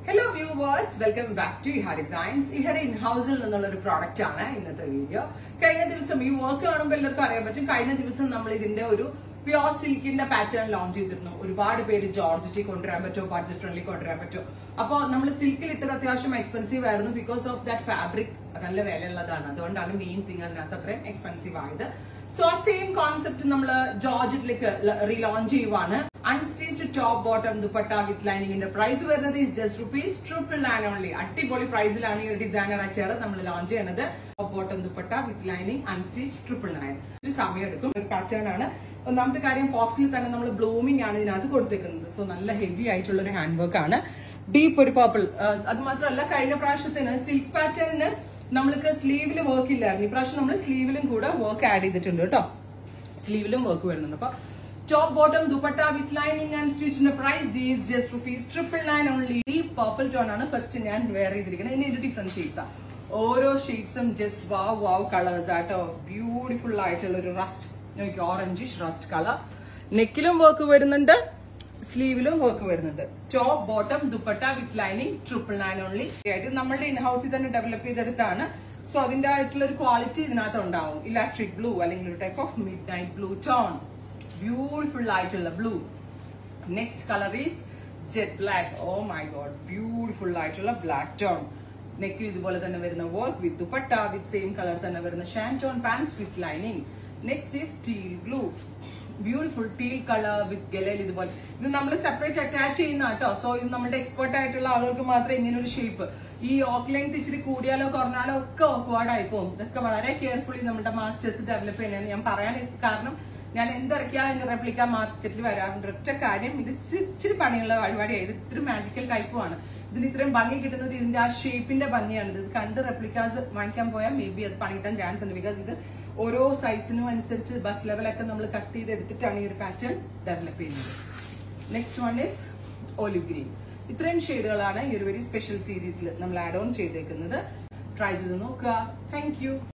hello viewers welcome back to Iha designs ഇഹയുടെ in ഹൗസിൽ നിന്നുള്ള ഒരു പ്രോഡക്റ്റ് ആണ് ഇന്നത്തെ വീഡിയോ കഴിഞ്ഞ ദിവസം ഈ വർക്ക് കാണുമ്പോൾ എല്ലാവർക്കും അറിയാൻ പറ്റും കഴിഞ്ഞ ദിവസം നമ്മൾ ഇതിന്റെ ഒരു പ്യോർ സിൽക്കിന്റെ പാറ്റേൺ ലോഞ്ച് ചെയ്തിരുന്നു ഒരുപാട് പേര് ജോർജറ്റി കൊണ്ടുവരാൻ പറ്റുമോ ബഡ്ജറ്റ് ഫ്രണ്ട്ലി കൊണ്ടുവരാൻ പറ്റുമോ അപ്പോൾ നമ്മൾ സിൽക്കിൽ ഇട്ടത് അത്യാവശ്യം എക്സ്പെൻസീവ് ആയിരുന്നു ബിക്കോസ് ഓഫ് ദാറ്റ് ഫാബ്രിക് നല്ല വിലയുള്ളതാണ് അതുകൊണ്ടാണ് മെയിൻ തിങ് അതിനകത്ത് അത്രയും എക്സ്പെൻസീവ് ആയത് സോ ആ സെയിം കോൺസെപ്റ്റ് നമ്മൾ ജോർജറ്റിലേക്ക് റീലോഞ്ച് ചെയ്യുവാണ് unstitch top bottom dupatta with ലൈനിങ്ങിന്റെ പ്രൈസ് വരുന്നത് is just rupees triple nine only അടിപൊളി പ്രൈസിലാണ് ഈ ഒരു ഡിസൈനർ അച്ചയർ നമ്മൾ ലോഞ്ച് ചെയ്യുന്നത് top bottom dupatta with lining unstitch triple nine ഒരു സമയം എടുക്കും ഒരു പാറ്റേൺ ആണ് ഒന്നാമത്തെ കാര്യം ഫോക്സിൽ തന്നെ നമ്മൾ ബ്ലൂമിംഗ് ആണ് ഇതിനകത്ത് കൊടുത്തേക്കുന്നത് സോ നല്ല ഹെവി ആയിട്ടുള്ള ഒരു ഹാൻഡ് വർക്ക് ആണ് ഡീപ്പ് ഒരു പർപ്പിൾ അത് മാത്രമല്ല കഴിഞ്ഞ പ്രാവശ്യത്തിന് സിൽക്ക് പാറ്റേണിന് നമ്മൾക്ക് സ്ലീവിൽ വർക്ക് ഇല്ലായിരുന്നു ഇപ്രാവശ്യം നമ്മൾ സ്ലീവിലും കൂടെ വർക്ക് ആഡ് ചെയ്തിട്ടുണ്ട് കേട്ടോ സ്ലീവിലും വർക്ക് വരുന്നുണ്ട് അപ്പൊ top bottom dupatta with lining and സ്റ്റിച്ചിന്റെ price is just rupees triple nine only ഈ പർപ്പിൾ ടോൺ ആണ് ഫസ്റ്റ് ഞാൻ വെയർ ചെയ്തിരിക്കുന്നത് ഇനി ഇത് ഡിഫറെന്റ് ഷെയ്ഡ്സ് ആ ഓരോ ഷെയ്ഡ്സും ജസ്റ്റ് വാവ് വാവ് കളേഴ്സ് ആട്ടോ ബ്യൂട്ടിഫുൾ ആയിട്ടുള്ള ഒരു റസ്റ്റ് നോക്കി ഓറഞ്ചിഷ് റസ്റ്റ് കളർ നെക്കിലും വർക്ക് വരുന്നുണ്ട് സ്ലീവിലും വർക്ക് വരുന്നുണ്ട് top bottom dupatta with lining triple nine only ആയിട്ട് നമ്മളുടെ ഇൻ ഹൗസിൽ തന്നെ ഡെവലപ്പ് ചെയ്തെടുത്താണ് സോ അതിന്റെ ആയിട്ടുള്ള ഒരു ക്വാളിറ്റി ഇതിനകത്ത് ഉണ്ടാവും ഇലക്ട്രിക് ബ്ലൂ അല്ലെങ്കിൽ ഒരു type of midnight blue tone beautiful ആയിട്ടുള്ള blue next colour is jet black oh my god beautiful ആയിട്ടുള്ള ബ്ലാക്ക് ടോൺ നെക്കിൽ ഇതുപോലെ തന്നെ വരുന്ന work with dupatta with same colour തന്നെ വരുന്ന shantoon pants with lining next is steel blue beautiful teal colour with ഗലയിൽ ഇതുപോലെ ഇത് നമ്മൾ സെപ്പറേറ്റ് അറ്റാച്ച് ചെയ്യുന്ന കേട്ടോ സോ ഇത് നമ്മുടെ എക്സ്പെർട്ട് ആയിട്ടുള്ള ആളുകൾക്ക് മാത്രമേ ഇങ്ങനെ ഒരു ഷേപ്പ് ഈ ഓക്ക് ലെങ്ത് ഇച്ചിരി കൂടിയാലോ കുറഞ്ഞാലോ ഒക്കെ ഓക്വേർഡ് ആയി പോകും ഇതൊക്കെ വളരെ കെയർഫുള്ളി നമ്മുടെ മാസ്റ്റേഴ്സ് ഡെവലപ്പ് ചെയ്യുന്നതെന്ന് ഞാൻ പറയാൻ കാരണം ഞാൻ എന്തിറക്കിയാൽ അതിന്റെ റെപ്ലിക്ക മാർക്കറ്റിൽ വരാറുണ്ട് ഒറ്റ കാര്യം ഇത് ഇച്ചിരി- ഇച്ചിരി പണിയുള്ള പരിപാടിയാണ് ഇത് ഇത്തിരി മാജിക്കൽ ടൈപ്പുമാണ് ഇതിന് ഇത്രയും ഭംഗി കിട്ടുന്നത് ഇതിന്റെ ആ ഷേപ്പിന്റെ ഭംഗിയാണ് ഇത് കണ്ട് റെപ്ലിക്കാസ് വാങ്ങിക്കാൻ പോയാൽ മേ ബി അത് പണി കിട്ടാൻ ചാൻസ് ഉണ്ട് ബിക്കോസ് ഇത് ഓരോ സൈസിനും അനുസരിച്ച് ബസ് ലെവലൊക്കെ നമ്മൾ കട്ട് ചെയ്ത് എടുത്തിട്ടാണ് ഈ ഒരു പാറ്റേൺ ഡെവലപ്പ് ചെയ്യുന്നത് next one is olive green ഇത്രയും ഷെയ്ഡുകളാണ് ഈ ഒരു വെരി സ്പെഷ്യൽ സീരീസിൽ നമ്മൾ ആഡ് ഓൺ ചെയ്തേക്കുന്നത് ട്രൈ ചെയ്ത് നോക്കുക താങ്ക് യു